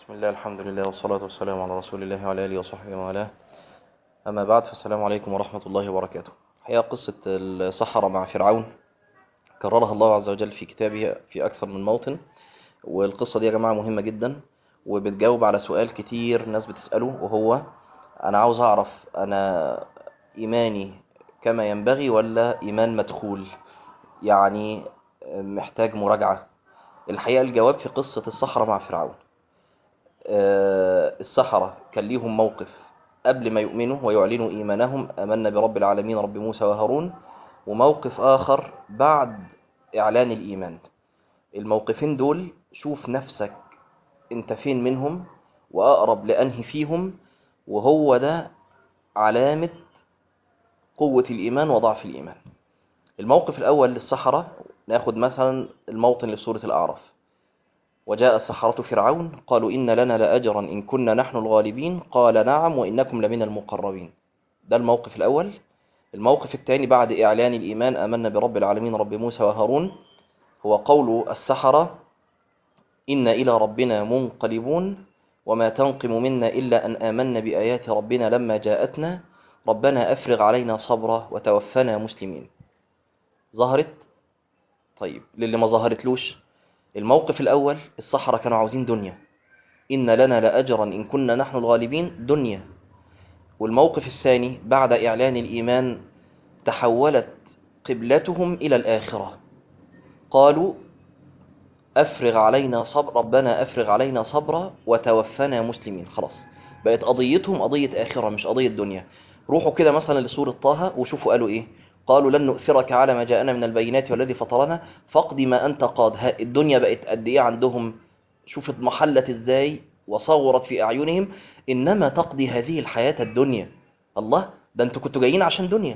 بسم الله الحمد لله والصلاة والسلام على رسول الله وعلى آله وصحبه وعلاه أما بعد فالسلام عليكم ورحمة الله وبركاته هي قصة السحرة مع فرعون كررها الله عز وجل في كتابه في أكثر من موطن والقصة دي يا جماعة مهمة جدا وبتجاوب على سؤال كتير ناس بتسأله وهو أنا عاوز أعرف أنا إيماني كما ينبغي ولا إيمان مدخول يعني محتاج مراجعة الحقيقة الجواب في قصة السحرة مع فرعون السحرة كان ليهم موقف قبل ما يؤمنوا ويعلنوا إيمانهم آمنا برب العالمين رب موسى وهارون وموقف آخر بعد إعلان الإيمان الموقفين دول شوف نفسك انت فين منهم وأقرب لأنهي فيهم وهو ده علامة قوة الإيمان وضعف الإيمان الموقف الأول للسحرة ناخد مثلا الموطن لسورة الأعراف وجاء السحرة فرعون قالوا إن لنا لأجرا إن كنا نحن الغالبين قال نعم وإنكم لمن المقربين ده الموقف الأول الموقف الثاني بعد إعلان الإيمان آمنا برب العالمين رب موسى وهارون هو قول السحرة إن إلى ربنا منقلبون وما تنقم منا إلا أن آمنا بآيات ربنا لما جاءتنا ربنا أفرغ علينا صبرا وتوفنا مسلمين ظهرت طيب للي ما ظهرتلوش الموقف الأول الصحراء كانوا عاوزين دنيا إن لنا لأجرا إن كنا نحن الغالبين دنيا والموقف الثاني بعد إعلان الإيمان تحولت قبلتهم إلى الآخرة قالوا أفرغ علينا صبر ربنا أفرغ علينا صبرا وتوفنا مسلمين خلاص بقت قضيتهم قضية آخرة مش قضية دنيا روحوا كده مثلا لسورة طه وشوفوا قالوا إيه قالوا لن نؤثرك على ما جاءنا من البينات والذي فطرنا فاقضي ما أنت قاض الدنيا بقت قد إيه عندهم شوفت محلت إزاي وصورت في أعينهم إنما تقضي هذه الحياة الدنيا الله ده أنتوا كنتوا جايين عشان دنيا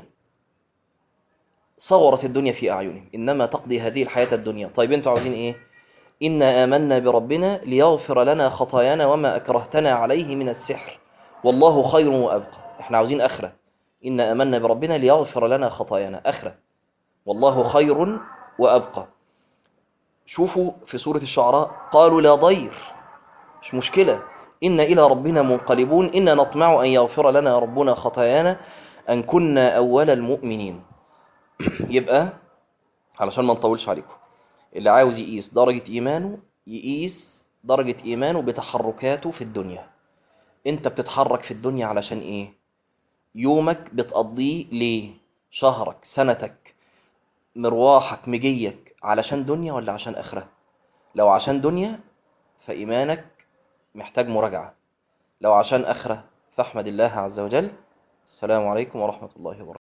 صورت الدنيا في أعينهم إنما تقضي هذه الحياة الدنيا طيب أنتوا عاوزين إيه إنا آمنا بربنا ليغفر لنا خطايانا وما أكرهتنا عليه من السحر والله خير وأبقى إحنا عاوزين أخرة إن أمنا بربنا ليغفر لنا خطايانا أخرة والله خير وأبقى شوفوا في سورة الشعراء قالوا لا ضير مش مشكلة إن إلى ربنا منقلبون إن نطمع أن يغفر لنا ربنا خطايانا أن كنا أول المؤمنين يبقى علشان ما نطولش عليكم اللي عاوز يقيس درجة إيمانه يقيس درجة إيمانه بتحركاته في الدنيا أنت بتتحرك في الدنيا علشان إيه يومك بتقضيه ليه شهرك سنتك مرواحك مجيك علشان دنيا ولا عشان آخرة لو عشان دنيا فإيمانك محتاج مراجعة لو عشان آخرة فاحمد الله عز وجل السلام عليكم ورحمة الله وبركاته